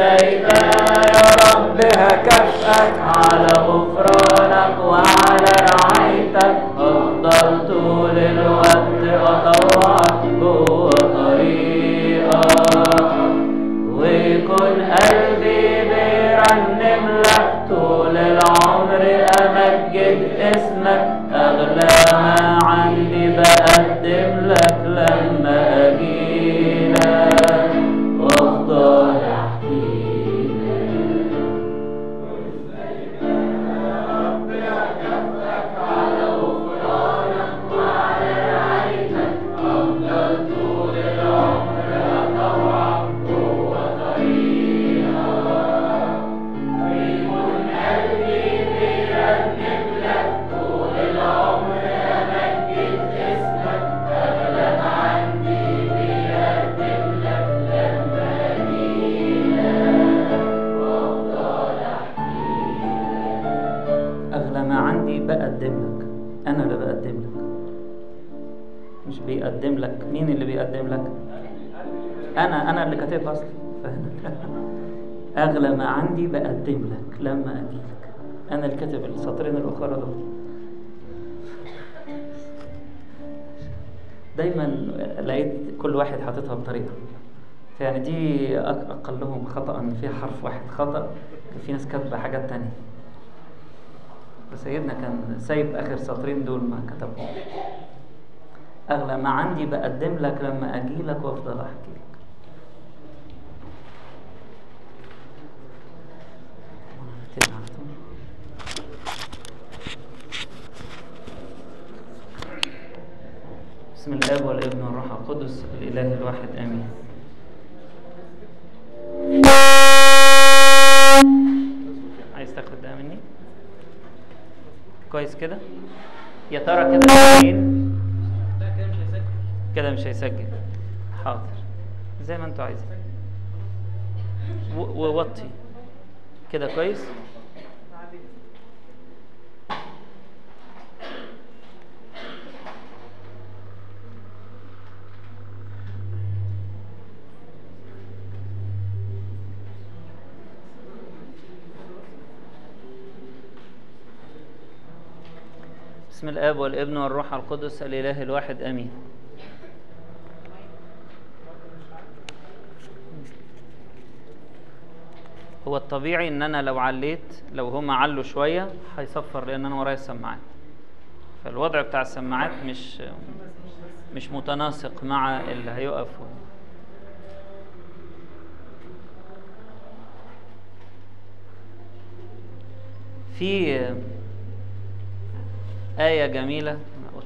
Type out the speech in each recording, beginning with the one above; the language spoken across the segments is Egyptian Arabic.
ازاي يا رب هكافئك على غفرانك وعلى رعايتك افضل طول الوقت اطوعك جوه طريقك ويكون قلبي بيرنم لك طول العمر امجد اسمك اغلى ما عندي بقدم لك لما اجيلك وافضل احكيلك أغلى ما عندي بقدم لك أنا اللي بقدم لك مش بيقدم لك مين اللي بيقدم لك أنا أنا اللي كاتبها أصلا فاهم؟ أغلى ما عندي بقدم لك لما أجيلك أنا اللي كاتب السطرين الأخرى دول دايما لقيت كل واحد حاططها بطريقة يعني دي أق- أقلهم خطأ إن فيها حرف واحد خطأ في ناس كاتبة حاجات تانية فسيدنا كان سايب اخر سطرين دول ما كتبهم اغلى ما عندي بقدم لك لما اجي لك وافضل احكي لك نبتدي على طول. بسم الاب والابن والروح القدس الاله الواحد امين عايز تاخد ده مني كويس كده يا ترى كده شايفين كده مش هيسجل حاضر زي ما انتوا عايزين و- ووطي كده كويس بسم الاب والابن والروح القدس الاله الواحد امين هو الطبيعي ان انا لو عليت لو هما علوا شويه هيصفر لان انا ورايا السماعات فالوضع بتاع السماعات مش مش متناسق مع اللي هيقف في آية جميلة أنا قلت.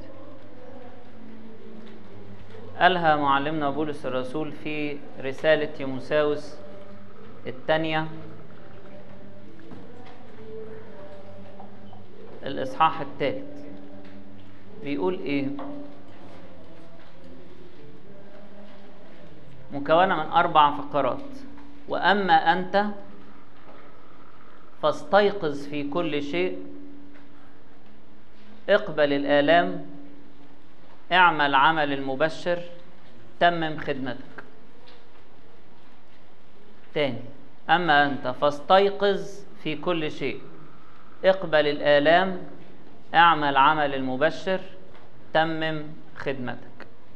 قالها معلمنا بولس الرسول في رسالة تيموساوس الثانية الإصحاح الثالث بيقول إيه؟ مكونة من أربع فقرات وأما أنت فاستيقظ في كل شيء اقبل الآلام اعمل عمل المبشر تمم خدمتك تاني أما أنت فاستيقظ في كل شيء اقبل الآلام اعمل عمل المبشر تمم خدمتك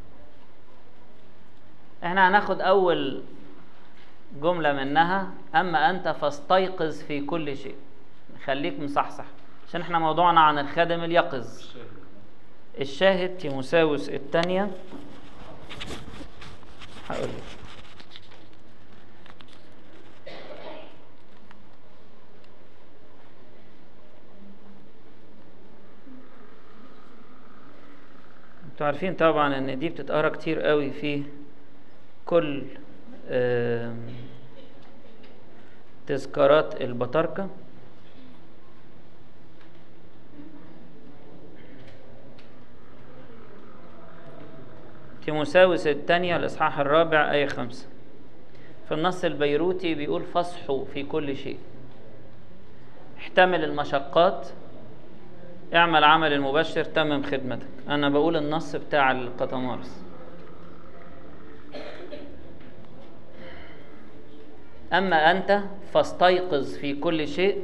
احنا هناخد أول جملة منها أما أنت فاستيقظ في كل شيء خليك مصحصح عشان احنا موضوعنا عن الخادم اليقظ الشاهد تيموساوس الثانية هقول لك انتوا عارفين طبعا ان دي بتتقرا كتير قوي في كل آم، تذكارات البطاركه تيموساوس الثانية الإصحاح الرابع آية خمسة في النص البيروتي بيقول فصحوا في كل شيء احتمل المشقات اعمل عمل المبشر تمم خدمتك أنا بقول النص بتاع القطمارس أما أنت فاستيقظ في كل شيء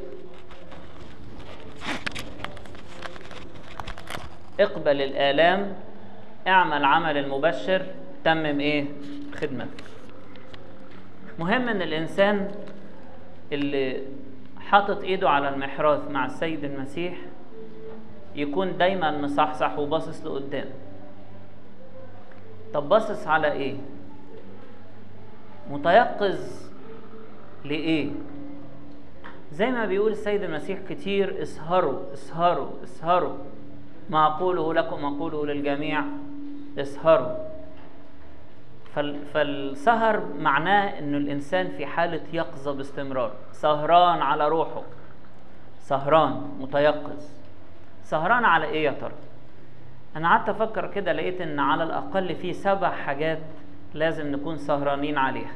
اقبل الآلام اعمل عمل المبشر تمم ايه خدمتك مهم ان الانسان اللي حاطط ايده على المحراث مع السيد المسيح يكون دايما مصحصح وباصص لقدام طب باصص على ايه متيقظ لايه زي ما بيقول السيد المسيح كتير اسهروا اسهروا اسهروا ما اقوله لكم اقوله للجميع اسهروا فال- فالسهر معناه انه الانسان في حاله يقظه باستمرار سهران على روحه سهران متيقظ سهران على ايه يا ترى انا قعدت افكر كده لقيت ان على الاقل في سبع حاجات لازم نكون سهرانين عليها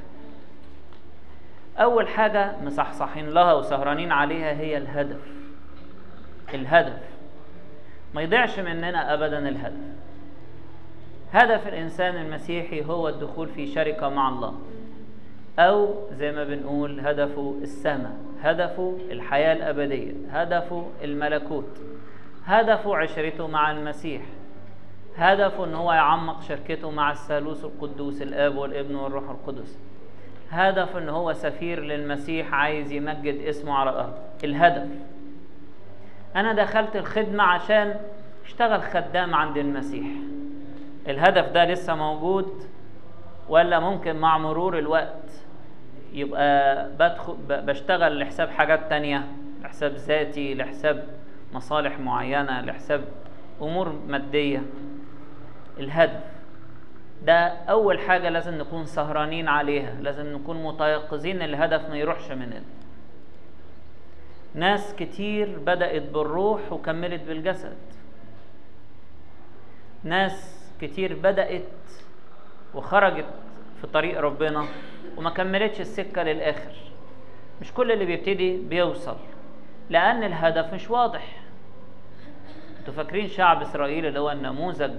اول حاجه مصحصحين لها وسهرانين عليها هي الهدف الهدف ما يضيعش مننا ابدا الهدف هدف الانسان المسيحي هو الدخول في شركه مع الله او زي ما بنقول هدفه السماء هدفه الحياه الابديه هدفه الملكوت هدفه عشرته مع المسيح هدفه ان هو يعمق شركته مع الثالوث القدوس الاب والابن والروح القدس هدف ان هو سفير للمسيح عايز يمجد اسمه على الارض الهدف انا دخلت الخدمه عشان اشتغل خدام عند المسيح الهدف ده لسه موجود ولا ممكن مع مرور الوقت يبقى بدخل ب- بشتغل لحساب حاجات تانية لحساب ذاتي لحساب مصالح معينة لحساب أمور مادية الهدف ده أول حاجة لازم نكون سهرانين عليها لازم نكون متيقظين الهدف ما يروحش مننا ناس كتير بدأت بالروح وكملت بالجسد ناس كتير بدأت وخرجت في طريق ربنا وما كملتش السكة للآخر مش كل اللي بيبتدي بيوصل لأن الهدف مش واضح انتوا فاكرين شعب إسرائيل اللي هو النموذج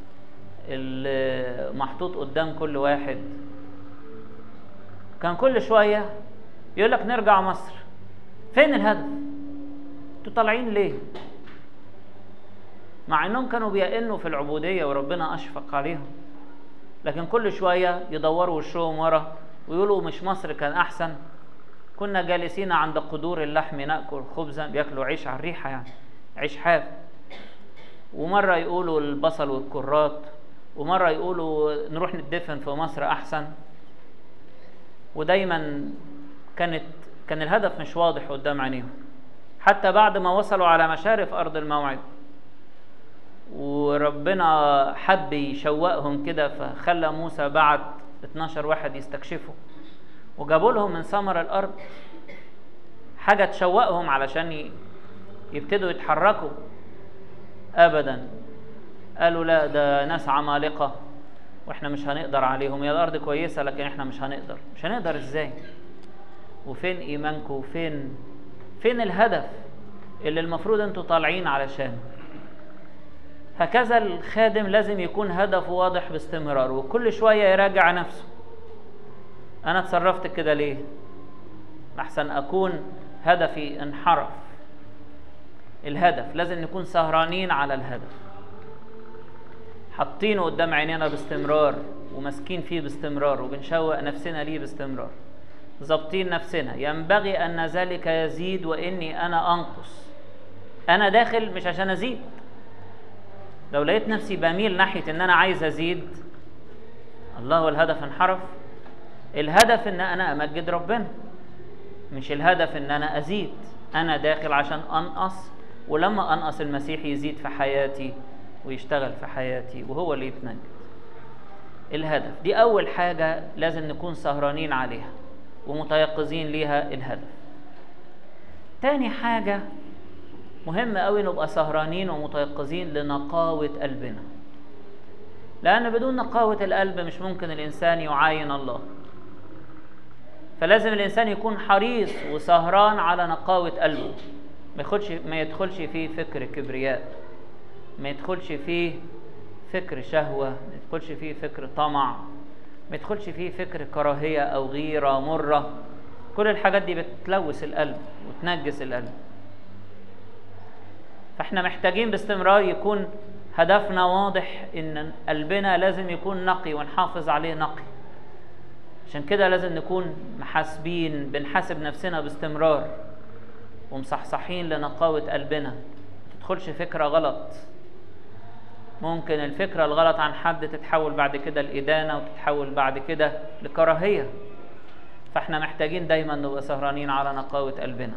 اللي محطوط قدام كل واحد كان كل شوية يقول لك نرجع مصر فين الهدف انتوا طالعين ليه مع انهم كانوا بيئنوا في العبودية وربنا اشفق عليهم لكن كل شوية يدوروا وشهم ورا ويقولوا مش مصر كان احسن كنا جالسين عند قدور اللحم ناكل خبزا بياكلوا عيش على الريحة يعني عيش حاف ومرة يقولوا البصل والكرات ومرة يقولوا نروح ندفن في مصر أحسن ودايما كانت كان الهدف مش واضح قدام عينيهم حتى بعد ما وصلوا على مشارف أرض الموعد وربنا حب يشوقهم كده فخلى موسى بعت 12 واحد يستكشفوا وجابوا لهم من ثمر الأرض حاجة تشوقهم علشان ي- يبتدوا يتحركوا ابدا قالوا لا ده ناس عمالقه واحنا مش هنقدر عليهم هي الارض كويسه لكن احنا مش هنقدر مش هنقدر ازاي وفين ايمانكم وفين فين الهدف اللي المفروض انتوا طالعين علشانه هكذا الخادم لازم يكون هدفه واضح باستمرار وكل شويه يراجع نفسه انا اتصرفت كده ليه احسن اكون هدفي انحرف الهدف لازم نكون سهرانين على الهدف حاطينه قدام عينينا باستمرار وماسكين فيه باستمرار وبنشوق نفسنا ليه باستمرار ظابطين نفسنا ينبغي ان ذلك يزيد واني انا انقص انا داخل مش عشان ازيد لو لقيت نفسي بميل ناحيه ان انا عايز ازيد الله هو الهدف انحرف الهدف ان انا امجد ربنا مش الهدف ان انا ازيد انا داخل عشان انقص ولما انقص المسيح يزيد في حياتي ويشتغل في حياتي وهو اللي يتمجد الهدف دي اول حاجه لازم نكون سهرانين عليها ومتيقظين ليها الهدف تاني حاجه مهم قوي نبقى سهرانين ومتيقظين لنقاوه قلبنا لان بدون نقاوه القلب مش ممكن الانسان يعاين الله فلازم الانسان يكون حريص وسهران على نقاوه قلبه ما يدخلش ما يدخلش فيه فكر كبرياء ما يدخلش فيه فكر شهوه ما يدخلش فيه فكر طمع ما يدخلش فيه فكر كراهيه او غيره مره كل الحاجات دي بتلوث القلب وتنجس القلب فاحنا محتاجين باستمرار يكون هدفنا واضح ان قلبنا لازم يكون نقي ونحافظ عليه نقي عشان كده لازم نكون محاسبين بنحاسب نفسنا باستمرار ومصحصحين لنقاوة قلبنا ما تدخلش فكرة غلط ممكن الفكرة الغلط عن حد تتحول بعد كده لإدانة وتتحول بعد كده لكراهية فاحنا محتاجين دايما نبقى سهرانين على نقاوة قلبنا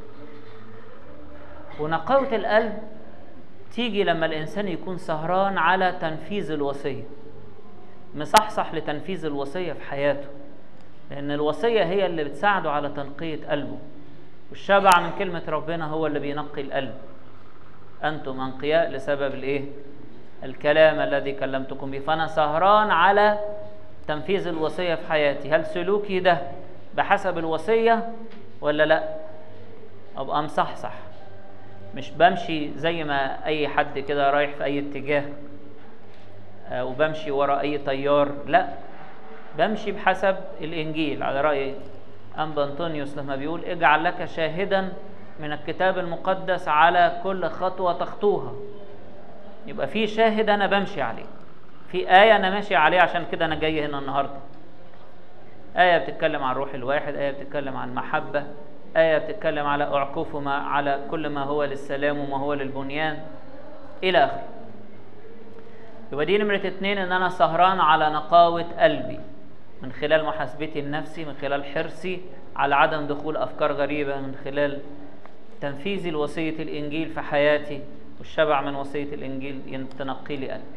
ونقاوة القلب تيجي لما الإنسان يكون سهران على تنفيذ الوصية مصحصح لتنفيذ الوصية في حياته لأن الوصية هي اللي بتساعده على تنقية قلبه والشبع من كلمة ربنا هو اللي بينقي القلب أنتم أنقياء لسبب الإيه؟ الكلام الذي كلمتكم به فأنا سهران على تنفيذ الوصية في حياتي هل سلوكي ده بحسب الوصية ولا لا أبقى مصحصح مش بمشي زي ما أي حد كده رايح في أي اتجاه آه، وبمشي ورا أي تيار لا بمشي بحسب الإنجيل على رأي أنبا أنطونيوس لما بيقول اجعل لك شاهدا من الكتاب المقدس على كل خطوة تخطوها يبقى في شاهد أنا بمشي عليه في آية أنا ماشي عليه عشان كده أنا جاي هنا النهاردة آية بتتكلم عن روح الواحد آية بتتكلم عن محبة آية بتتكلم على أعكفوا ما على كل ما هو للسلام وما هو للبنيان إلى آخره يبقى دي نمرة اتنين إن أنا سهران على نقاوة قلبي من خلال محاسبتي لنفسي من خلال حرصي على عدم دخول أفكار غريبة من خلال تنفيذي لوصية الإنجيل في حياتي والشبع من وصية الإنجيل تنقي لي قلبي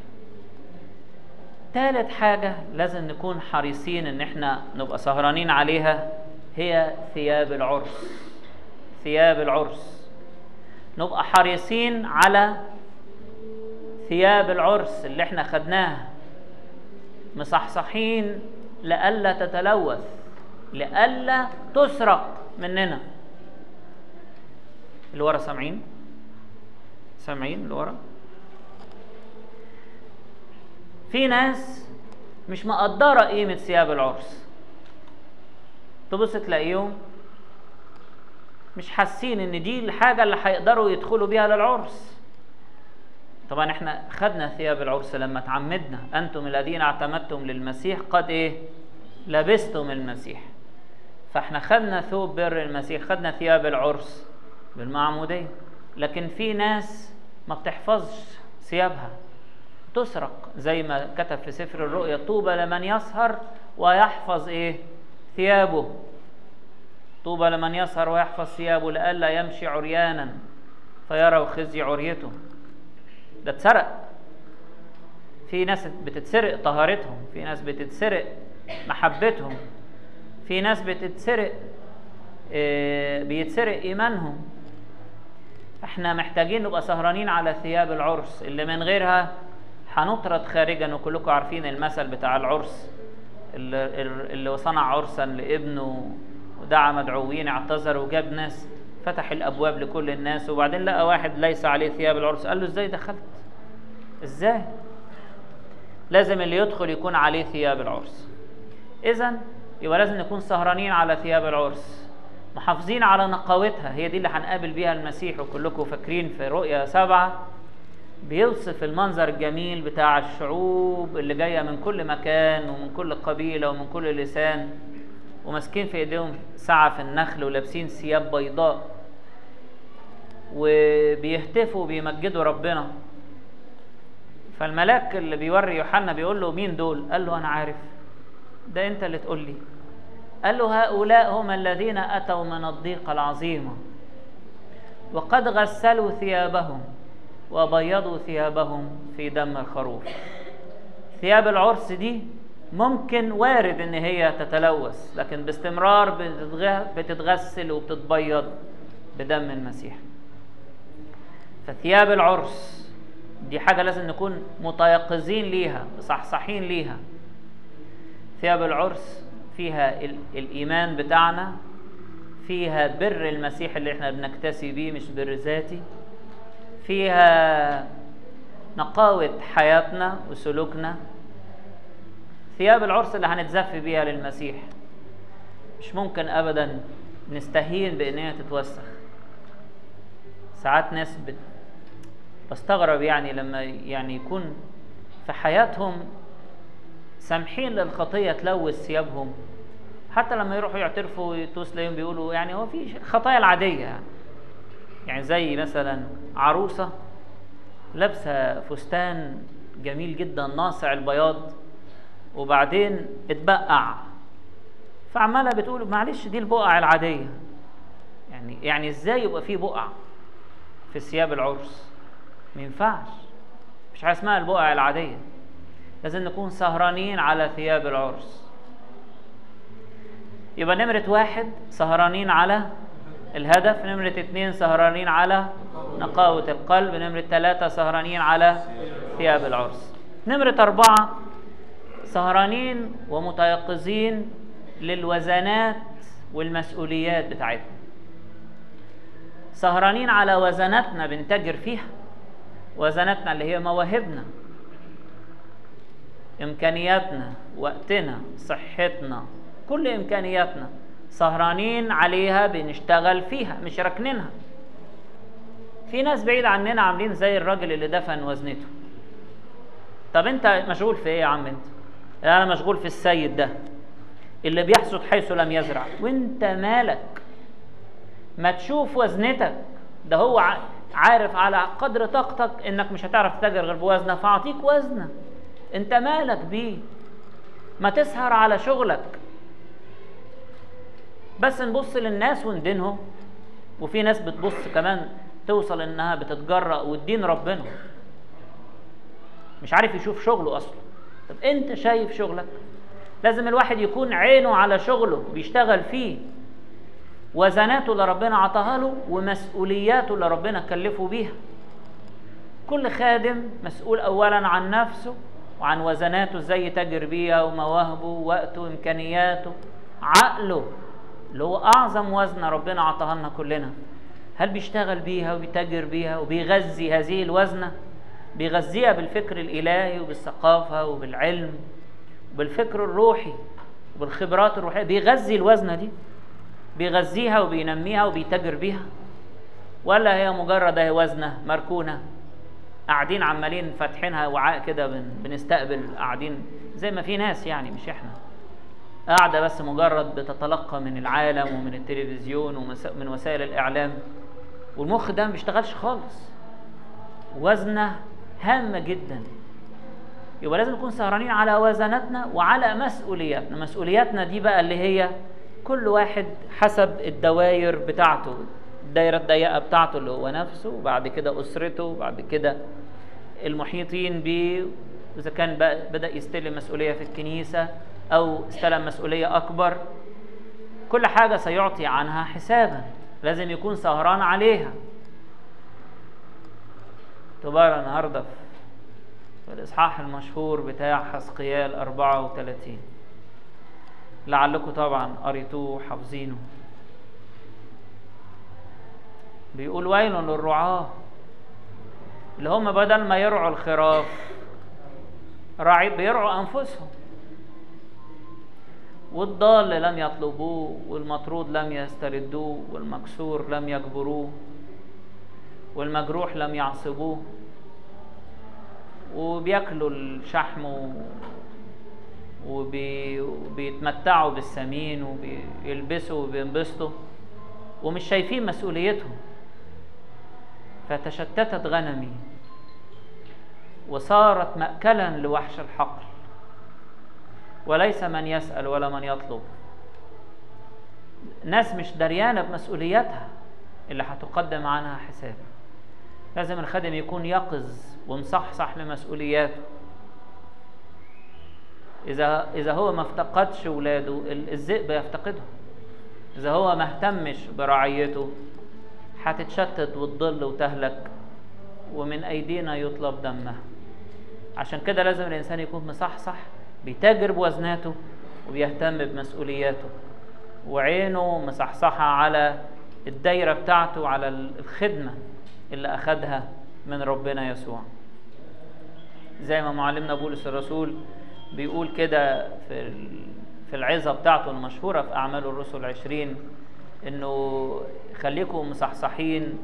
تالت حاجة لازم نكون حريصين إن إحنا نبقى سهرانين عليها هي ثياب العرس ثياب العرس نبقى حريصين على ثياب العرس اللي احنا خدناها مصحصحين لئلا تتلوث لئلا تسرق مننا اللي ورا سامعين سامعين اللي ورا في ناس مش مقدره قيمه ثياب العرس تبص تلاقيهم مش حاسين ان دي الحاجه اللي هيقدروا يدخلوا بيها للعرس طبعا احنا خدنا ثياب العرس لما تعمدنا انتم الذين اعتمدتم للمسيح قد ايه لبستم المسيح فاحنا خدنا ثوب بر المسيح خدنا ثياب العرس بالمعمودية لكن في ناس ما بتحفظش ثيابها تسرق زي ما كتب في سفر الرؤيا طوبى لمن يسهر ويحفظ ايه ثيابه طوبى لمن يسهر ويحفظ ثيابه لئلا يمشي عريانا فيروا خزي عريته ده اتسرق في ناس بتتسرق طهارتهم في ناس بتتسرق محبتهم في ناس بتتسرق آه، بيتسرق ايمانهم احنا محتاجين نبقى سهرانين على ثياب العرس اللي من غيرها هنطرد خارجا وكلكم عارفين المثل بتاع العرس اللي, اللي صنع عرسا لابنه ودعا مدعوين اعتذر وجاب ناس فتح الابواب لكل الناس وبعدين لقى واحد ليس عليه ثياب العرس قال له ازاي دخلت ازاي لازم اللي يدخل يكون عليه ثياب العرس اذا يبقى لازم نكون سهرانين على ثياب العرس محافظين على نقاوتها هي دي اللي هنقابل بيها المسيح وكلكم فاكرين في رؤيا سبعة بيوصف المنظر الجميل بتاع الشعوب اللي جاية من كل مكان ومن كل قبيلة ومن كل لسان وماسكين في ايديهم سعف النخل ولابسين ثياب بيضاء وبيهتفوا وبيمجدوا ربنا فالملاك اللي بيوري يوحنا بيقول له مين دول قال له انا عارف ده انت اللي تقول لي قال له هؤلاء هم الذين اتوا من الضيقه العظيمه وقد غسلوا ثيابهم وبيضوا ثيابهم في دم الخروف ثياب العرس دي ممكن وارد ان هي تتلوث لكن باستمرار بتتغسل وبتتبيض بدم المسيح فثياب العرس دي حاجة لازم نكون متيقظين ليها مصحصحين ليها ثياب العرس فيها الإيمان بتاعنا فيها بر المسيح اللي احنا بنكتسي بيه مش بر ذاتي فيها نقاوة حياتنا وسلوكنا ثياب العرس اللي هنتزف بيها للمسيح مش ممكن ابدا نستهين بان هي تتوسخ ساعات ناس بت... بستغرب يعني لما يعني يكون في حياتهم سامحين للخطيه تلوث ثيابهم حتى لما يروحوا يعترفوا ويتوس تلاقيهم بيقولوا يعني هو في الخطايا العاديه يعني يعني زي مثلا عروسه لابسه فستان جميل جدا ناصع البياض وبعدين اتبقع فعماله بتقول معلش دي البقع العاديه يعني يعني ازاي يبقى في بقع في ثياب العرس ما ينفعش مش حاجه اسمها البقع العاديه لازم نكون سهرانين على ثياب العرس يبقى نمرة واحد سهرانين على الهدف نمرة اتنين سهرانين على نقاوة القلب نمرة ثلاثة سهرانين على ثياب العرس نمرة أربعة سهرانين ومتيقظين للوزنات والمسؤوليات بتاعتنا سهرانين على وزناتنا بنتاجر فيها وزناتنا اللي هي مواهبنا امكانياتنا وقتنا صحتنا كل امكانياتنا سهرانين عليها بنشتغل فيها مش راكنينها في ناس بعيد عننا عاملين زي الراجل اللي دفن وزنته طب انت مشغول في ايه يا عم انت انا مشغول في السيد ده اللي بيحصد حيث لم يزرع وانت مالك ما تشوف وزنتك ده هو عارف على قدر طاقتك انك مش هتعرف تتاجر غير بوزنه فاعطيك وزنه انت مالك بيه ما تسهر على شغلك بس نبص للناس وندينهم وفي ناس بتبص كمان توصل انها بتتجرأ وتدين ربنا مش عارف يشوف شغله اصلا طب انت شايف شغلك لازم الواحد يكون عينه على شغله بيشتغل فيه وزناته اللي ربنا عطاها له ومسؤولياته اللي ربنا كلفه بيها كل خادم مسؤول اولا عن نفسه وعن وزناته ازاي يتاجر بيها ومواهبه ووقته وامكانياته عقله اللي هو اعظم وزنه ربنا عطاها لنا كلنا هل بيشتغل بيها وبيتاجر بيها وبيغذي هذه الوزنه بيغذيها بالفكر الالهي وبالثقافه وبالعلم وبالفكر الروحي وبالخبرات الروحيه بيغذي الوزنه دي بيغذيها وبينميها وبيتاجر بيها ولا هي مجرد هي وزنه مركونه قاعدين عمالين فاتحينها وعاء كده بن بنستقبل قاعدين زي ما في ناس يعني مش احنا قاعدة بس مجرد بتتلقى من العالم ومن التلفزيون ومن وسائل الإعلام والمخ ده ما بيشتغلش خالص وزنه هامة جدا يبقى لازم نكون سهرانين على وزناتنا وعلى مسؤولياتنا مسؤولياتنا دي بقى اللي هي كل واحد حسب الدوائر بتاعته الدايرة الضيقة بتاعته اللي هو نفسه وبعد كده أسرته وبعد كده المحيطين بيه إذا كان بدأ يستلم مسؤولية في الكنيسة أو استلم مسؤولية أكبر كل حاجة سيعطي عنها حسابا لازم يكون سهران عليها تبارى النهاردة في الإصحاح المشهور بتاع حسقيال 34 لعلكم طبعا قريتوه وحافظينه بيقول ويل للرعاة اللي هم بدل ما يرعوا الخراف راعي بيرعوا أنفسهم والضال لم يطلبوه والمطرود لم يستردوه والمكسور لم يجبروه والمجروح لم يعصبوه وبياكلوا الشحم وبيتمتعوا بالسمين وبيلبسوا وبينبسطوا ومش شايفين مسؤوليتهم فتشتتت غنمي وصارت مأكلا لوحش الحقل وليس من يسأل ولا من يطلب ناس مش دريانة بمسؤولياتها اللي هتقدم عنها حساب لازم الخادم يكون يقظ ومصحصح لمسؤولياته إذا إذا هو ما افتقدش ولاده الذئب يفتقدهم إذا هو ما اهتمش برعيته هتتشتت وتضل وتهلك ومن أيدينا يطلب دمها عشان كده لازم الإنسان يكون مصحصح بيتاجر بوزناته وبيهتم بمسؤولياته وعينه مصحصحة على الدايرة بتاعته على الخدمة اللي أخدها من ربنا يسوع زي ما معلمنا بولس الرسول بيقول كده في في العظة بتاعته المشهورة في أعمال الرسل عشرين إنه خليكم مصحصحين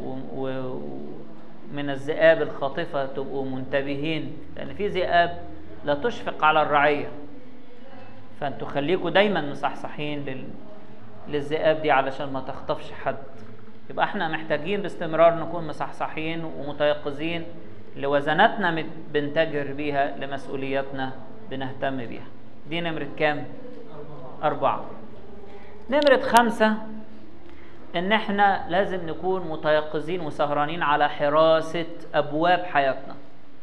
ومن الذئاب الخاطفة تبقوا منتبهين لأن في ذئاب لا تشفق على الرعية فأنتوا خليكم دايما مصحصحين لل... للذئاب دي علشان ما تخطفش حد يبقى احنا محتاجين باستمرار نكون مصحصحين ومتيقظين لوزناتنا مت- بنتاجر بيها لمسؤولياتنا بنهتم بيها دي نمرة كام؟ أربعة نمرة خمسة إن إحنا لازم نكون متيقظين وسهرانين على حراسة أبواب حياتنا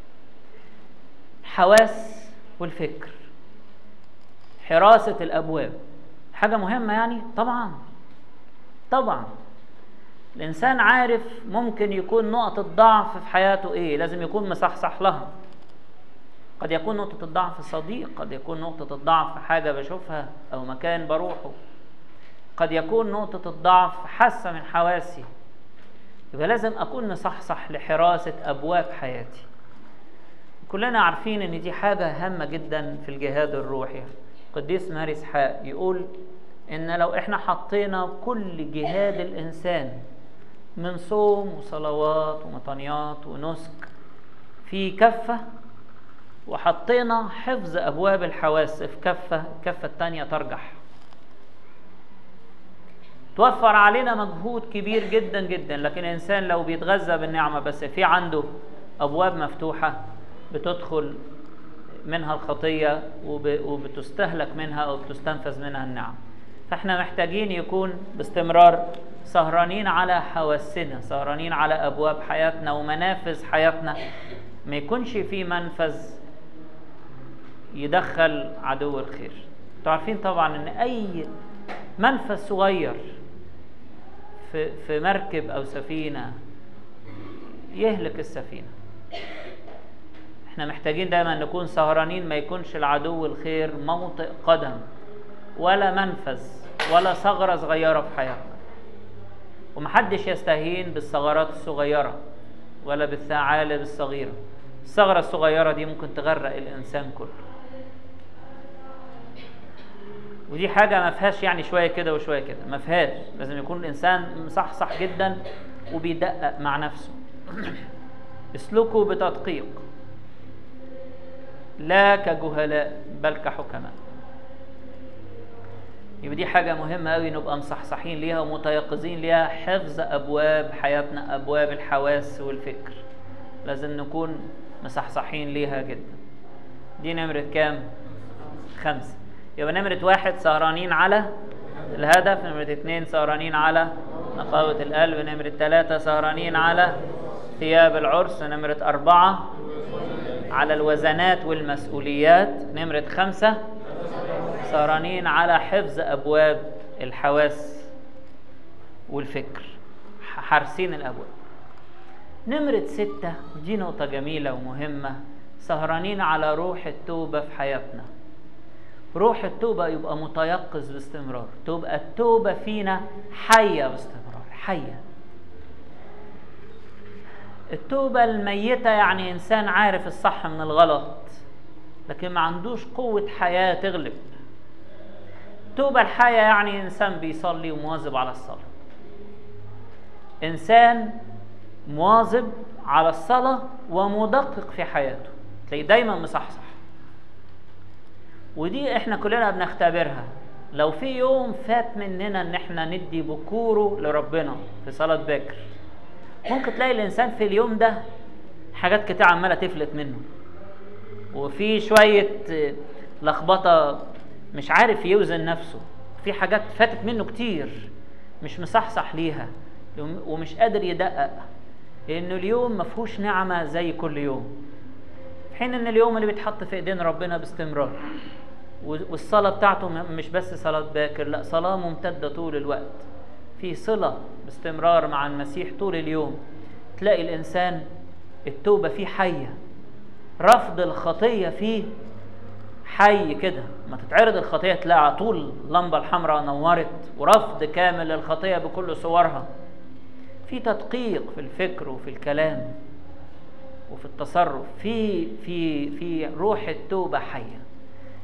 حواس والفكر حراسة الأبواب حاجة مهمة يعني طبعا طبعا الإنسان عارف ممكن يكون نقطة ضعف في حياته إيه لازم يكون مصحصح لها قد يكون نقطة الضعف صديق قد يكون نقطة الضعف في حاجة بشوفها أو مكان بروحه قد يكون نقطة الضعف حاسة من حواسي يبقى لازم أكون مصحصح لحراسة أبواب حياتي كلنا عارفين إن دي حاجة هامة جدا في الجهاد الروحي قديس ماري إسحاق يقول إن لو إحنا حطينا كل جهاد الإنسان من صوم وصلوات ومطنيات ونسك في كفة وحطينا حفظ أبواب الحواس في كفة الكفة التانية ترجح توفر علينا مجهود كبير جدا جدا لكن الإنسان لو بيتغذى بالنعمة بس في عنده أبواب مفتوحة بتدخل منها الخطية وب- وبتستهلك منها أو بتستنفذ منها النعم فاحنا محتاجين يكون باستمرار سهرانين على حواسنا سهرانين على أبواب حياتنا ومنافذ حياتنا ما يكونش في منفذ يدخل عدو الخير انتوا عارفين طبعا ان اي منفذ صغير في في مركب او سفينه يهلك السفينه احنا محتاجين دايما نكون سهرانين ما يكونش العدو الخير موطئ قدم ولا منفذ ولا ثغره صغيره في حياتنا ومحدش يستهين بالثغرات الصغيره ولا بالثعالب الصغيره الثغره الصغيره دي ممكن تغرق الانسان كله ودي حاجة ما فيهاش يعني شوية كده وشوية كده ما فيهاش لازم يكون الإنسان مصحصح جدا وبيدقق مع نفسه اسلكوا بتدقيق لا كجهلاء بل كحكماء يبقى دي حاجة مهمة أوي نبقى مصحصحين ليها ومتيقظين ليها حفظ أبواب حياتنا أبواب الحواس والفكر لازم نكون مصحصحين ليها جدا دي نمرة كام؟ خمسة يبقى نمرة واحد سهرانين على الهدف نمرة اتنين سهرانين على نقاوة القلب نمرة تلاتة سهرانين على ثياب العرس نمرة أربعة على الوزنات والمسؤوليات نمرة خمسة سهرانين على حفظ أبواب الحواس والفكر حارسين الأبواب نمرة ستة دي نقطة جميلة ومهمة سهرانين على روح التوبة في حياتنا روح التوبة يبقى متيقظ باستمرار تبقى التوبة فينا حية باستمرار حية التوبة الميتة يعني إنسان عارف الصح من الغلط لكن ما عندوش قوة حياة تغلب التوبة الحية يعني إنسان بيصلي ومواظب على الصلاة إنسان مواظب على الصلاة ومدقق في حياته تلاقيه دايما مصحصح ودي احنا كلنا بنختبرها لو في يوم فات مننا ان احنا ندي بكوره لربنا في صلاة باكر ممكن تلاقي الانسان في اليوم ده حاجات كتير عمالة تفلت منه وفي شوية اه، لخبطة مش عارف يوزن نفسه في حاجات فاتت منه كتير مش مصحصح ليها ومش قادر يدقق لانه اليوم ما فيهوش نعمة زي كل يوم في حين ان اليوم اللي بيتحط في ايدين ربنا باستمرار والصلاة بتاعته م- مش بس صلاة باكر لا صلاة ممتدة طول الوقت في صلة باستمرار مع المسيح طول اليوم تلاقي الإنسان التوبة فيه حية رفض الخطية فيه حي كده ما تتعرض الخطية تلاقي على طول اللمبة الحمراء نورت ورفض كامل للخطية بكل صورها في تدقيق في الفكر وفي الكلام وفي التصرف في في في روح التوبة حية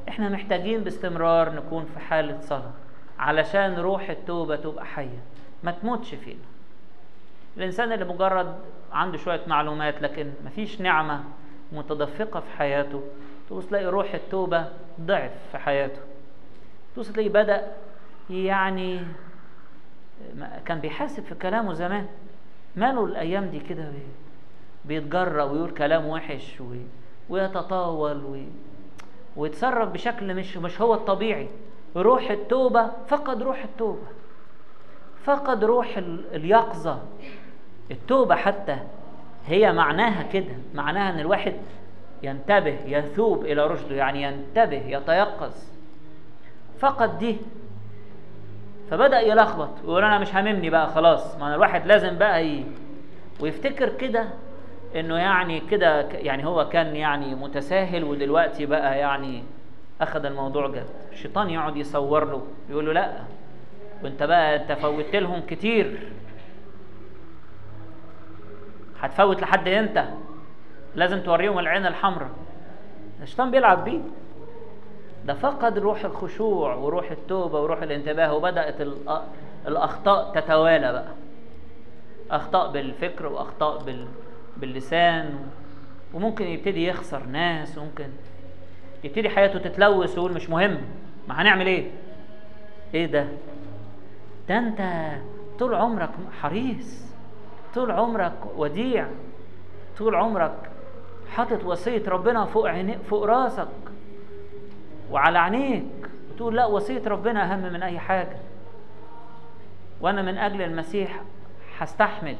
احنا محتاجين باستمرار نكون في حالة صلاة علشان روح التوبة تبقى حية ما تموتش فينا الإنسان اللي مجرد عنده شوية معلومات لكن مفيش نعمة متدفقة في حياته تبص تلاقي روح التوبة ضعف في حياته تبص تلاقي بدأ يعني كان بيحاسب في كلامه زمان ماله الأيام دي كده بيتجرأ ويقول كلام وحش ويتطاول وي ويتصرف بشكل مش مش هو الطبيعي روح التوبة فقد روح التوبة فقد روح اليقظة التوبة حتى هي معناها كده معناها ان الواحد ينتبه يثوب الى رشده يعني ينتبه يتيقظ فقد دي فبدأ يلخبط ويقول انا مش هاممني بقى خلاص ما الواحد لازم بقى ي... ويفتكر كده انه يعني كده يعني هو كان يعني متساهل ودلوقتي بقى يعني اخذ الموضوع جد الشيطان يقعد يصور له يقول له لا وانت بقى انت فوتت لهم كتير هتفوت لحد امتى لازم توريهم العين الحمراء الشيطان بيلعب بيه ده فقد روح الخشوع وروح التوبة وروح الانتباه وبدأت الأخطاء تتوالى بقى أخطاء بالفكر وأخطاء بال... باللسان وممكن يبتدي يخسر ناس وممكن يبتدي حياته تتلوث ويقول مش مهم ما هنعمل ايه ايه ده ده انت طول عمرك حريص طول عمرك وديع طول عمرك حاطط وصية ربنا فوق عينيك فوق راسك وعلى عينيك وتقول لا وصية ربنا أهم من أي حاجة وأنا من أجل المسيح هستحمل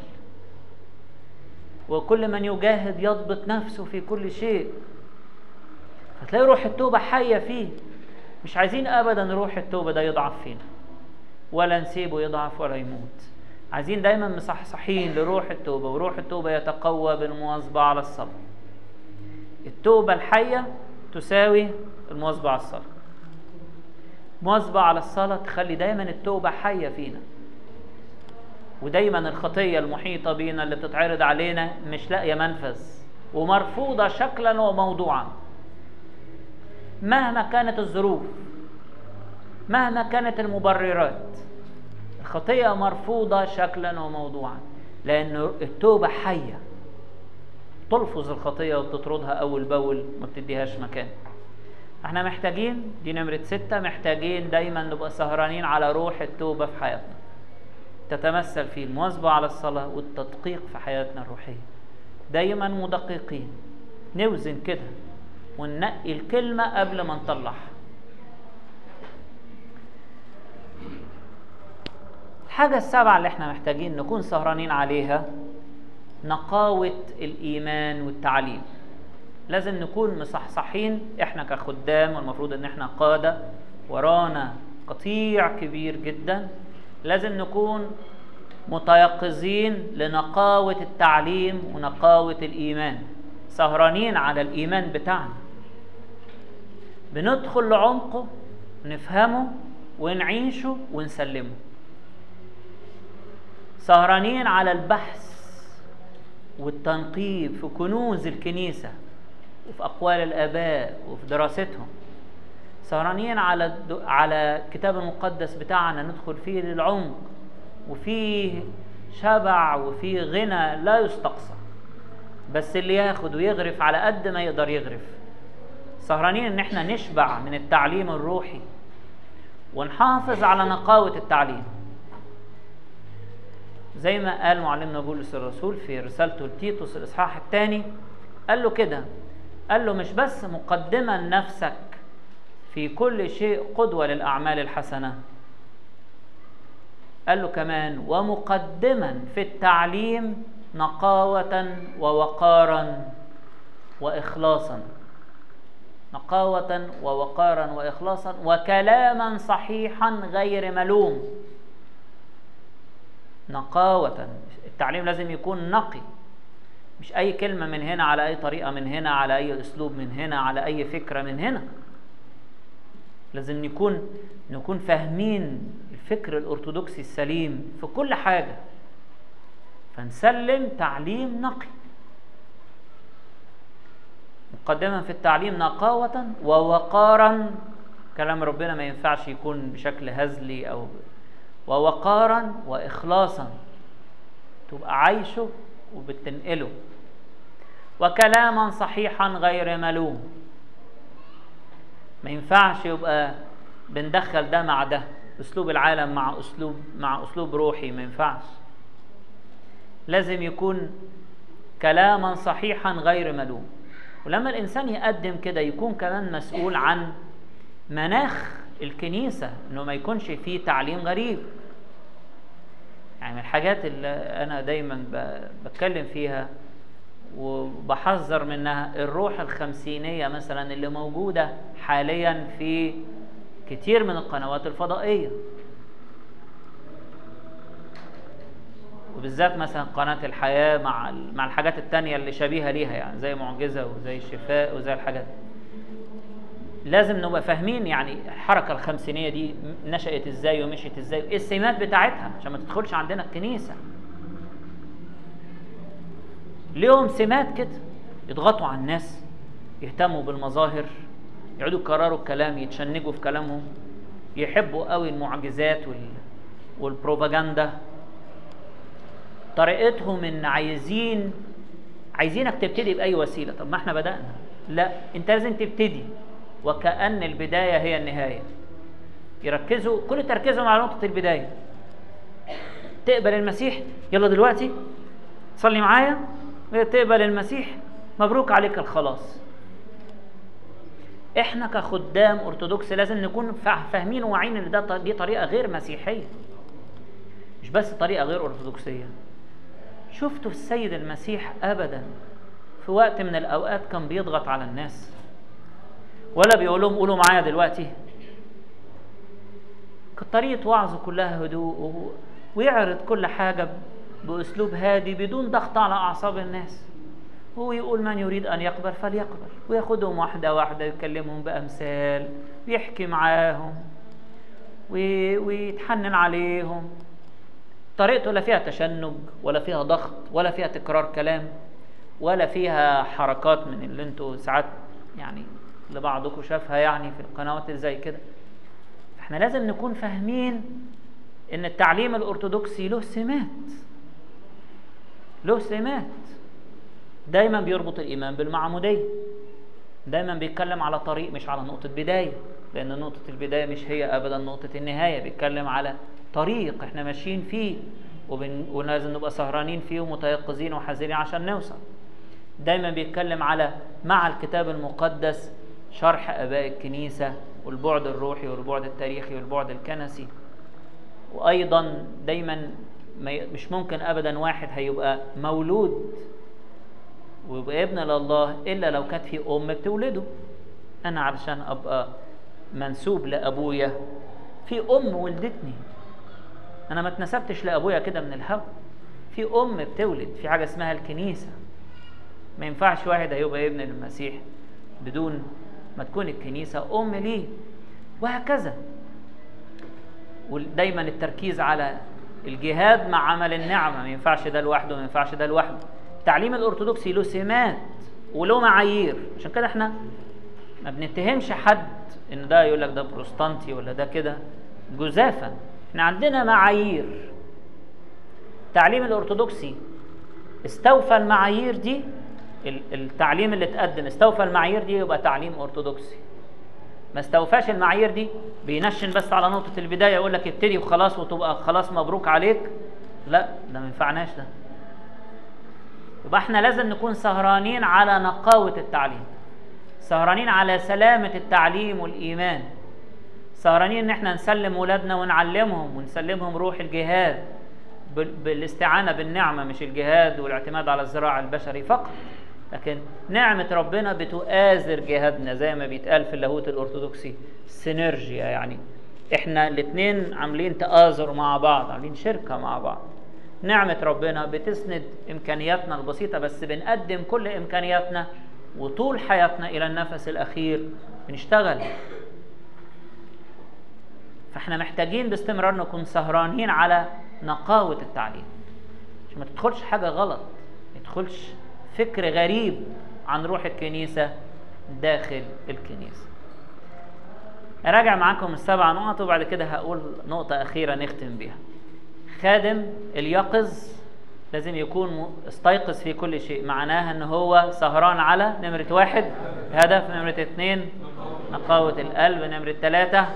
وكل من يجاهد يضبط نفسه في كل شيء هتلاقي روح التوبة حية فيه مش عايزين أبدا روح التوبة ده يضعف فينا ولا نسيبه يضعف ولا يموت عايزين دايما مصحصحين لروح التوبة وروح التوبة يتقوى بالمواظبة على الصبر التوبة الحية تساوي المواظبة على الصلاة مواظبة على الصلاة تخلي دايما التوبة حية فينا ودايما الخطية المحيطة بينا اللي بتتعرض علينا مش لاقية منفذ ومرفوضة شكلا وموضوعا مهما كانت الظروف مهما كانت المبررات الخطية مرفوضة شكلا وموضوعا لأن التوبة حية تلفظ الخطية وتطردها أول بأول ما بتديهاش مكان احنا محتاجين دي نمرة ستة محتاجين دايما نبقى سهرانين على روح التوبة في حياتنا تتمثل في المواظبة على الصلاة والتدقيق في حياتنا الروحية دايما مدققين نوزن كده وننقي الكلمة قبل ما نطلعها الحاجة السابعة اللي احنا محتاجين نكون سهرانين عليها نقاوة الإيمان والتعليم لازم نكون مصحصحين احنا كخدام والمفروض ان احنا قادة ورانا قطيع كبير جدا لازم نكون متيقظين لنقاوة التعليم ونقاوة الإيمان سهرانين على الإيمان بتاعنا بندخل لعمقه نفهمه ونعيشه ونسلمه سهرانين على البحث والتنقيب في كنوز الكنيسة وفي أقوال الآباء وفي دراستهم سهرانين على الد... على الكتاب المقدس بتاعنا ندخل فيه للعمق وفيه شبع وفيه غنى لا يستقصى بس اللي ياخد ويغرف على قد ما يقدر يغرف سهرانين ان احنا نشبع من التعليم الروحي ونحافظ على نقاوة التعليم زي ما قال معلمنا بولس الرسول في رسالته لتيتوس الاصحاح الثاني قال له كده قال له مش بس مقدما نفسك في كل شيء قدوة للأعمال الحسنة قال له كمان ومقدما في التعليم نقاوة ووقارا وإخلاصا نقاوة ووقارا وإخلاصا وكلاما صحيحا غير ملوم نقاوة التعليم لازم يكون نقي مش أي كلمة من هنا على أي طريقة من هنا على أي أسلوب من هنا على أي فكرة من هنا لازم نكون نكون فاهمين الفكر الأرثوذكسي السليم في كل حاجة فنسلم تعليم نقي مقدما في التعليم نقاوة ووقارا كلام ربنا ما ينفعش يكون بشكل هزلي أو ووقارا وإخلاصا تبقى عايشه وبتنقله وكلاما صحيحا غير ملوم ما ينفعش يبقى بندخل ده مع ده اسلوب العالم مع اسلوب مع اسلوب روحي ما ينفعش لازم يكون كلاما صحيحا غير ملوم ولما الانسان يقدم كده يكون كمان مسؤول عن مناخ الكنيسه انه ما يكونش فيه تعليم غريب يعني من الحاجات اللي انا دايما بتكلم فيها وبحذر منها الروح الخمسينية مثلا اللي موجودة حاليا في كتير من القنوات الفضائية وبالذات مثلا قناة الحياة مع مع الحاجات التانية اللي شبيهة ليها يعني زي معجزة وزي الشفاء وزي الحاجات لازم نبقى فاهمين يعني الحركة الخمسينية دي نشأت ازاي ومشيت ازاي وايه السمات بتاعتها عشان ما تدخلش عندنا الكنيسة ليهم سمات كده يضغطوا على الناس يهتموا بالمظاهر يقعدوا يكرروا الكلام يتشنجوا في كلامهم يحبوا قوي المعجزات وال... والبروباجندا طريقتهم ان عايزين عايزينك تبتدي باي وسيله طب ما احنا بدانا لا انت لازم تبتدي وكأن البدايه هي النهايه يركزوا كل تركيزهم على نقطه البدايه تقبل المسيح يلا دلوقتي صلي معايا تقبل المسيح مبروك عليك الخلاص احنا كخدام ارثوذكس لازم نكون فاهمين وواعيين ان ده دي طريقه غير مسيحيه مش بس طريقه غير ارثوذكسيه شفتوا السيد المسيح ابدا في وقت من الاوقات كان بيضغط على الناس ولا بيقول لهم قولوا معايا دلوقتي كانت طريقه وعظه كلها هدوء ويعرض كل حاجه باسلوب هادي بدون ضغط على اعصاب الناس هو يقول من يريد ان يقبل فليقبل وياخدهم واحده واحده يكلمهم بامثال ويحكي معاهم ويتحنن عليهم طريقته لا فيها تشنج ولا فيها ضغط ولا فيها تكرار كلام ولا فيها حركات من اللي انتوا ساعات يعني لبعضكم شافها يعني في القنوات اللي زي كده احنا لازم نكون فاهمين ان التعليم الارثوذكسي له سمات له سمات دايما بيربط الايمان بالمعموديه دايما بيتكلم على طريق مش على نقطه بدايه لان نقطه البدايه مش هي ابدا نقطه النهايه بيتكلم على طريق احنا ماشيين فيه وبن... ولازم نبقى سهرانين فيه ومتيقظين وحذرين عشان نوصل دايما بيتكلم على مع الكتاب المقدس شرح اباء الكنيسه والبعد الروحي والبعد التاريخي والبعد الكنسي وايضا دايما مش ممكن ابدا واحد هيبقى مولود ويبقى ابن لله الا لو كانت في ام بتولده انا علشان ابقى منسوب لابويا في ام ولدتني انا ما اتنسبتش لابويا كده من الهوا في ام بتولد في حاجه اسمها الكنيسه ما ينفعش واحد هيبقى ابن المسيح بدون ما تكون الكنيسه ام ليه وهكذا ودايما التركيز على الجهاد مع عمل النعمه ما ينفعش ده لوحده ما ينفعش ده لوحده التعليم الارثوذكسي له سمات وله معايير عشان كده احنا ما بنتهمش حد ان ده يقول لك ده بروستانتي ولا ده كده جزافا احنا عندنا معايير التعليم الارثوذكسي استوفى المعايير دي التعليم اللي اتقدم استوفى المعايير دي يبقى تعليم ارثوذكسي ما استوفاش المعايير دي بينشن بس على نقطة البداية يقول لك ابتدي وخلاص وتبقى خلاص مبروك عليك لا ده ما ينفعناش ده يبقى احنا لازم نكون سهرانين على نقاوة التعليم سهرانين على سلامة التعليم والإيمان سهرانين ان احنا نسلم ولادنا ونعلمهم ونسلمهم روح الجهاد بالاستعانة بالنعمة مش الجهاد والاعتماد على الزراعة البشري فقط لكن نعمة ربنا بتؤازر جهادنا زي ما بيتقال في اللاهوت الأرثوذكسي سينرجيا يعني احنا الاثنين عاملين تآزر مع بعض عاملين شركة مع بعض نعمة ربنا بتسند إمكانياتنا البسيطة بس بنقدم كل إمكانياتنا وطول حياتنا إلى النفس الأخير بنشتغل فاحنا محتاجين باستمرار نكون سهرانين على نقاوة التعليم عشان ما تدخلش حاجة غلط ما يدخلش فكر غريب عن روح الكنيسة داخل الكنيسة أراجع معاكم السبع نقط وبعد كده هقول نقطة أخيرة نختم بيها خادم اليقظ لازم يكون استيقظ في كل شيء معناها ان هو سهران على نمرة واحد هدف نمرة اثنين نقاوة القلب نمرة ثلاثة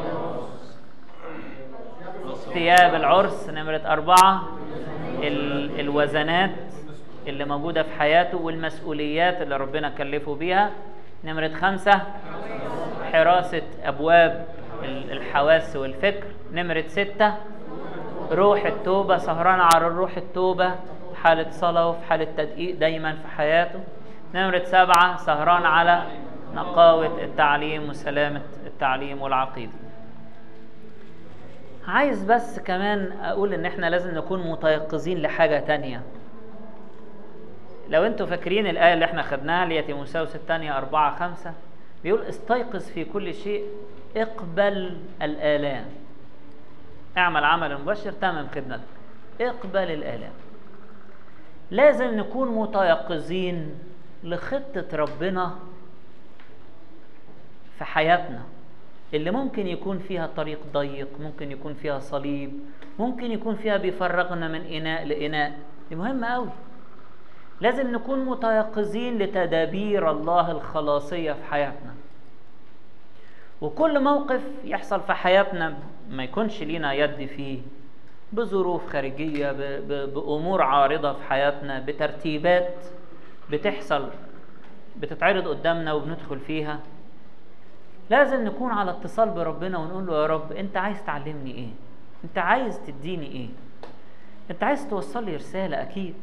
ثياب العرس نمرة أربعة ال الوزنات اللي موجودة في حياته والمسؤوليات اللي ربنا كلفه بيها نمرة خمسة حراسة أبواب الحواس والفكر نمرة ستة روح التوبة سهران على الروح التوبة في حالة صلاة وفي حالة تدقيق دايما في حياته نمرة سبعة سهران على نقاوة التعليم وسلامة التعليم والعقيدة عايز بس كمان أقول إن إحنا لازم نكون متيقظين لحاجة تانية لو انتوا فاكرين الآية اللي احنا خدناها اللي هي تيموثاوس الثانية أربعة خمسة بيقول استيقظ في كل شيء اقبل الآلام اعمل عمل مبشر تمم خدمتك اقبل الآلام لازم نكون متيقظين لخطة ربنا في حياتنا اللي ممكن يكون فيها طريق ضيق ممكن يكون فيها صليب ممكن يكون فيها بيفرغنا من إناء لإناء دي مهمة أوي لازم نكون متيقظين لتدابير الله الخلاصية في حياتنا وكل موقف يحصل في حياتنا ما يكونش لينا يد فيه بظروف خارجية ب- ب- بأمور عارضة في حياتنا بترتيبات بتحصل بتتعرض قدامنا وبندخل فيها لازم نكون على اتصال بربنا ونقول له يا رب انت عايز تعلمني ايه انت عايز تديني ايه انت عايز توصل لي رسالة اكيد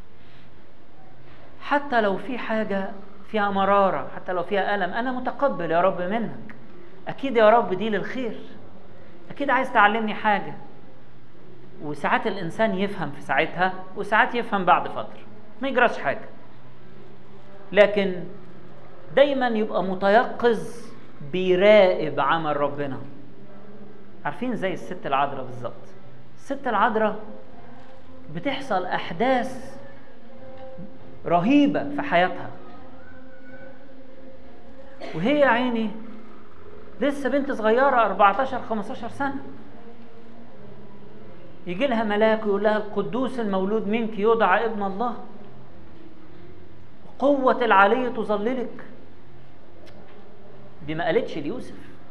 حتى لو في حاجة فيها مرارة حتى لو فيها ألم أنا متقبل يا رب منك أكيد يا رب دي للخير أكيد عايز تعلمني حاجة وساعات الإنسان يفهم في ساعتها وساعات يفهم بعد فترة ما يجراش حاجة لكن دايما يبقى متيقظ بيراقب عمل ربنا عارفين زي الست العذراء بالظبط الست العذراء بتحصل أحداث رهيبة في حياتها وهي يا عيني لسه بنت صغيرة 14 15 سنة يجي لها ملاك ويقول لها القدوس المولود منك يدعى ابن الله قوة العلي تظللك دي ما قالتش ليوسف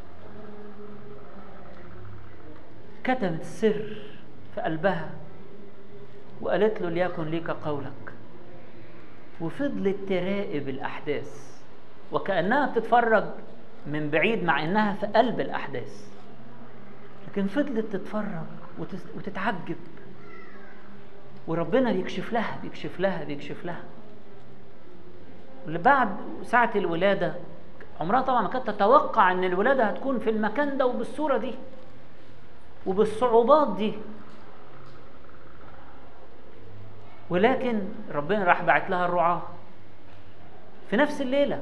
كتمت السر في قلبها وقالت له ليكن ليك قولك وفضلت تراقب الأحداث وكأنها بتتفرج من بعيد مع إنها في قلب الأحداث لكن فضلت تتفرج وتس- وتتعجب وربنا بيكشف لها بيكشف لها بيكشف لها اللي بعد ساعة الولادة عمرها طبعا ما كانت تتوقع ان الولادة هتكون في المكان ده وبالصورة دي وبالصعوبات دي ولكن ربنا راح بعت لها الرعاة في نفس الليلة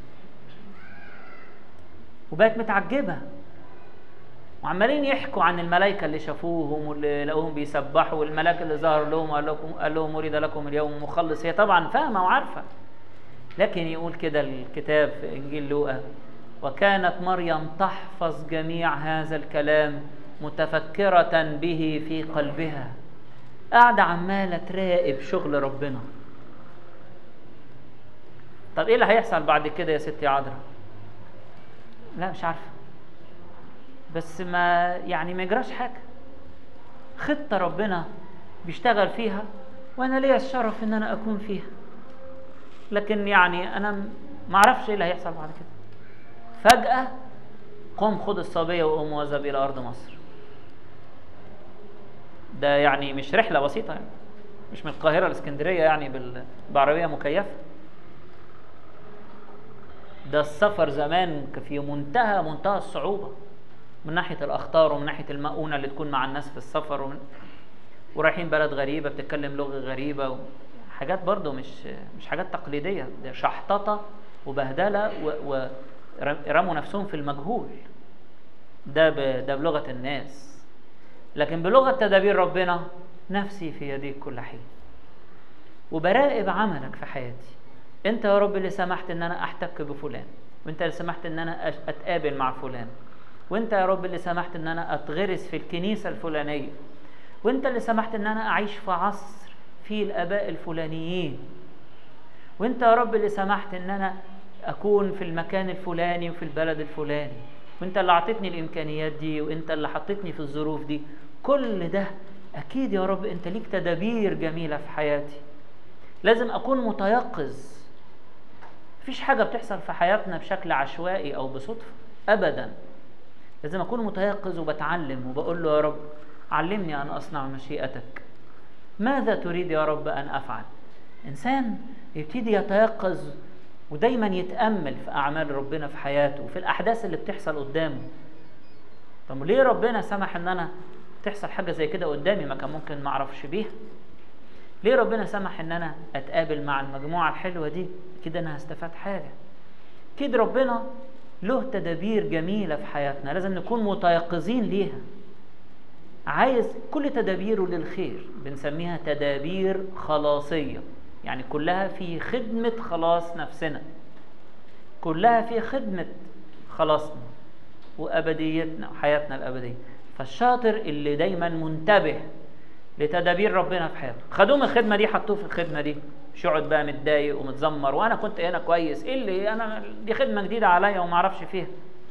وبقت متعجبة وعمالين يحكوا عن الملائكة اللي شافوهم واللي لقوهم بيسبحوا والملاك اللي ظهر لهم وقال لكم قال لهم ولد لكم اليوم مخلص هي طبعا فاهمة وعارفة لكن يقول كده الكتاب في إنجيل لوقا وكانت مريم تحفظ جميع هذا الكلام متفكرة به في قلبها قاعدة عمالة تراقب شغل ربنا طب ايه اللي هيحصل بعد كده يا ستي عذرا لا مش عارفة بس ما يعني ما يجراش حاجة خطة ربنا بيشتغل فيها وانا ليا الشرف ان انا اكون فيها لكن يعني انا م- ما اعرفش ايه اللي هيحصل بعد كده فجأة قم خد الصبية وقوم واذهب الى ارض مصر ده يعني مش رحلة بسيطة يعني مش من القاهرة لاسكندرية يعني بال- بعربية مكيفة ده السفر زمان ك- في منتهى منتهى الصعوبة من ناحية الأخطار ومن ناحية المؤونة اللي تكون مع الناس في السفر ومن ورايحين بلد غريبة بتتكلم لغة غريبة و... حاجات برضو مش مش حاجات تقليدية ده شحططة وبهدلة و... ورموا نفسهم في المجهول ده ب... ده بلغة الناس لكن بلغة تدابير ربنا نفسي في يديك كل حين وبراقب عملك في حياتي انت يا رب اللي سمحت ان انا احتك بفلان وانت اللي سمحت ان انا أش- اتقابل مع فلان وانت يا رب اللي سمحت ان انا اتغرس في الكنيسه الفلانيه وانت اللي سمحت ان انا اعيش في عصر فيه الاباء الفلانيين وانت يا رب اللي سمحت ان انا اكون في المكان الفلاني وفي البلد الفلاني وانت اللي اعطيتني الامكانيات دي وانت اللي حطيتني في الظروف دي كل ده اكيد يا رب انت ليك تدابير جميله في حياتي لازم اكون متيقظ مفيش حاجه بتحصل في حياتنا بشكل عشوائي او بصدفه ابدا لازم اكون متيقظ وبتعلم وبقول له يا رب علمني ان اصنع مشيئتك ماذا تريد يا رب ان افعل انسان يبتدي يتيقظ ودايما يتامل في اعمال ربنا في حياته وفي الاحداث اللي بتحصل قدامه طب ليه ربنا سمح ان انا تحصل حاجه زي كده قدامي ما كان ممكن ما اعرفش بيها ليه ربنا سمح ان انا اتقابل مع المجموعه الحلوه دي كده انا هستفاد حاجه اكيد ربنا له تدابير جميله في حياتنا لازم نكون متيقظين ليها عايز كل تدابيره للخير بنسميها تدابير خلاصيه يعني كلها في خدمه خلاص نفسنا كلها في خدمه خلاصنا وابديتنا وحياتنا الابديه فالشاطر اللي دايما منتبه لتدابير ربنا في حياته خدوه من الخدمه دي حطوه في الخدمه دي مش يقعد بقى متضايق ومتذمر وانا كنت هنا كويس ايه اللي انا دي خدمه جديده عليا وما اعرفش فيها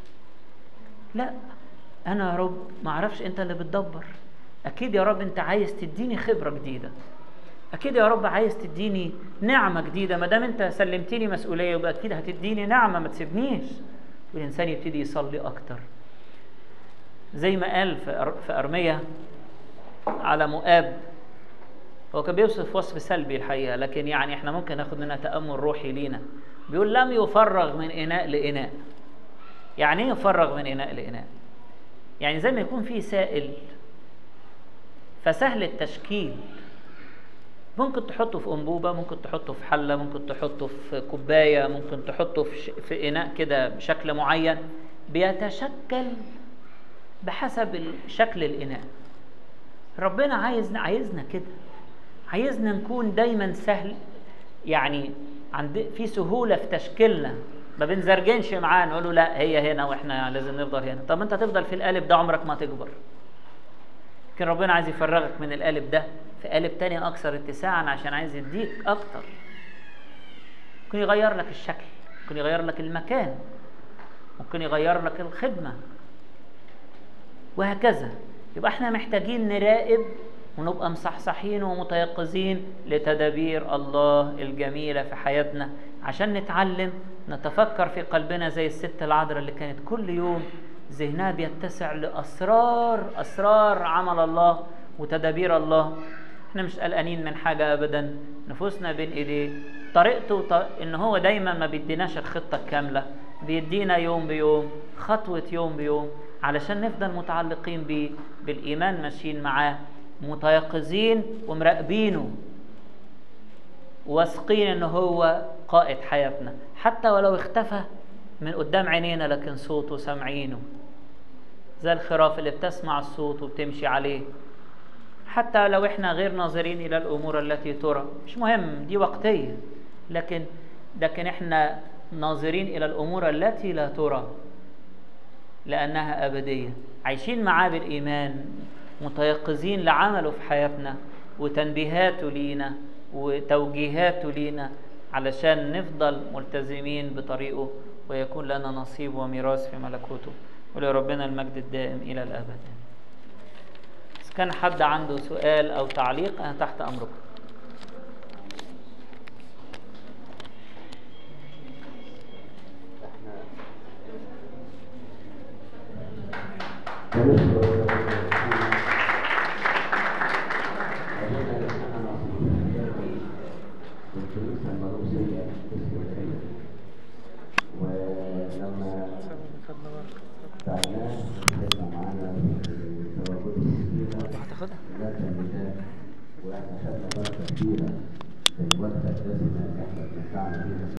لا انا يا رب ما اعرفش انت اللي بتدبر اكيد يا رب انت عايز تديني خبره جديده اكيد يا رب عايز تديني نعمه جديده ما دام انت سلمتني مسؤوليه يبقى اكيد هتديني نعمه ما تسيبنيش والانسان يبتدي يصلي اكتر زي ما قال في أر- في ارميه على مؤاب هو كان بيوصف وصف سلبي الحقيقه لكن يعني احنا ممكن ناخد منها تامل روحي لينا بيقول لم يفرغ من اناء لاناء يعني ايه يفرغ من اناء لاناء يعني زي ما يكون في سائل فسهل التشكيل ممكن تحطه في انبوبه ممكن تحطه في حله ممكن تحطه في كوبايه ممكن تحطه في, ش... في اناء كده بشكل معين بيتشكل بحسب شكل الاناء ربنا عايزنا عايزنا كده عايزنا نكون دايما سهل يعني عند في سهوله في تشكيلنا ما بنزرجنش معاه نقول له لا هي هنا واحنا لازم نفضل هنا طب انت تفضل في القالب ده عمرك ما تكبر لكن ربنا عايز يفرغك من القالب ده في قالب تاني اكثر اتساعا عشان عايز يديك اكتر ممكن يغير لك الشكل ممكن يغير لك المكان ممكن يغير لك الخدمه وهكذا يبقى احنا محتاجين نراقب ونبقى مصحصحين ومتيقظين لتدابير الله الجميله في حياتنا عشان نتعلم نتفكر في قلبنا زي الست العذراء اللي كانت كل يوم ذهنها بيتسع لاسرار اسرار عمل الله وتدابير الله احنا مش قلقانين من حاجه ابدا نفوسنا بين ايديه طريقته ط... ان هو دايما ما بيديناش الخطه الكامله بيدينا يوم بيوم خطوه يوم بيوم علشان نفضل متعلقين بيه بالايمان ماشيين معاه متيقظين ومراقبينه واثقين ان هو قائد حياتنا حتى ولو اختفى من قدام عينينا لكن صوته سامعينه زي الخراف اللي بتسمع الصوت وبتمشي عليه حتى لو احنا غير ناظرين الى الامور التي ترى مش مهم دي وقتيه لكن لكن احنا ناظرين الى الامور التي لا ترى لانها ابديه عايشين معاه بالايمان متيقظين لعمله في حياتنا وتنبيهاته لينا وتوجيهاته لينا علشان نفضل ملتزمين بطريقه ويكون لنا نصيب وميراث في ملكوته ولربنا المجد الدائم الى الابد إذا كان حد عنده سؤال او تعليق انا تحت امركم ولما سألناه كنا معانا في تواجد السفينة هتاخدها لا كان واحنا خدنا بركة كبيرة في الوقت الدسمة اللي احنا بنتعامل بيها